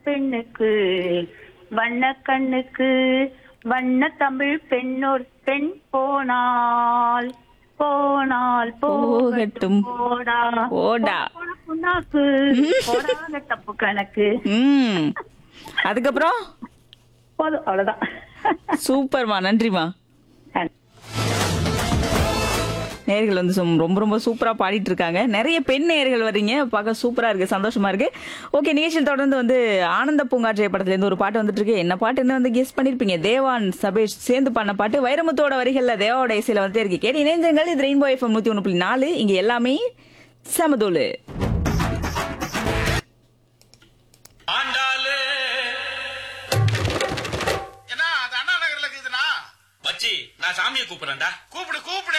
பெண்ணுக்கு வண்ண கண்ணுக்கு வண்ண தமிழ் பெண்ணோர் பெண் போனால் போனால் போகட்டும். போகட்டும் போடா போடா. போடா புண்ணாக்கு போடாத தப்பு கணக்கு ம் அதுக்கப்புறம் போதும் அவ்வளவுதான் சூப்பர்மா நன்றிமா நேர்கள் வந்து சும்- ரொம்ப ரொம்ப சூப்பரா பாடிட்டு இருக்காங்க நிறைய பெண் நேர்கள் வர்றீங்க பார்க்க சூப்பரா இருக்கு சந்தோஷமா இருக்கு ஓகே நிகழ்ச்சியில் தொடர்ந்து வந்து ஆனந்த பூங்காற்றை படத்துல இருந்து ஒரு பாட்டு வந்துட்டு இருக்கு என்ன பாட்டுன்னு வந்து கெஸ் பண்ணிருப்பீங்க தேவான் சபேஷ் சேர்ந்து பண்ண பாட்டு வைரமுத்தோட வரிகள்ல தேவாவோட இசையில வந்து இருக்கு கேட்டு இணைந்திருங்கள் இது ரெயின்போ எஃப்எம் நூத்தி ஒண்ணு புள்ளி நாலு இங்க எல்லாமே சமதோலு ஆண்டாளு என்ன அது அண்ணா நகர்ல இருக்குதுண்ணா மச்சி நான் சாமியை கூப்பிடுறேன்டா கூப்பிடு கூப்பிடு